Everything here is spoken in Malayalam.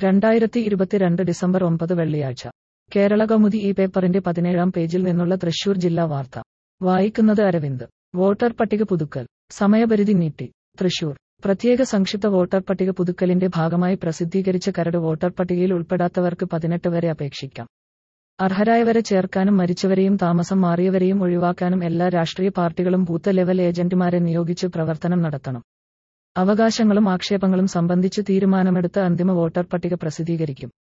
രണ്ടായിരത്തി ഇരുപത്തിരണ്ട് ഡിസംബർ ഒമ്പത് വെള്ളിയാഴ്ച കേരള കൗമുദി ഈ പേപ്പറിന്റെ പതിനേഴാം പേജിൽ നിന്നുള്ള തൃശൂർ ജില്ലാ വാർത്ത വായിക്കുന്നത് അരവിന്ദ് വോട്ടർ പട്ടിക പുതുക്കൽ സമയപരിധി നീട്ടി തൃശൂർ പ്രത്യേക സംക്ഷിപ്ത വോട്ടർ പട്ടിക പുതുക്കലിന്റെ ഭാഗമായി പ്രസിദ്ധീകരിച്ച കരട് വോട്ടർ പട്ടികയിൽ ഉൾപ്പെടാത്തവർക്ക് പതിനെട്ട് വരെ അപേക്ഷിക്കാം അർഹരായവരെ ചേർക്കാനും മരിച്ചവരെയും താമസം മാറിയവരെയും ഒഴിവാക്കാനും എല്ലാ രാഷ്ട്രീയ പാർട്ടികളും ബൂത്ത് ലെവൽ ഏജന്റുമാരെ നിയോഗിച്ച് പ്രവർത്തനം നടത്തണം അവകാശങ്ങളും ആക്ഷേപങ്ങളും സംബന്ധിച്ച് തീരുമാനമെടുത്ത് അന്തിമ വോട്ടർ പട്ടിക പ്രസിദ്ധീകരിക്കും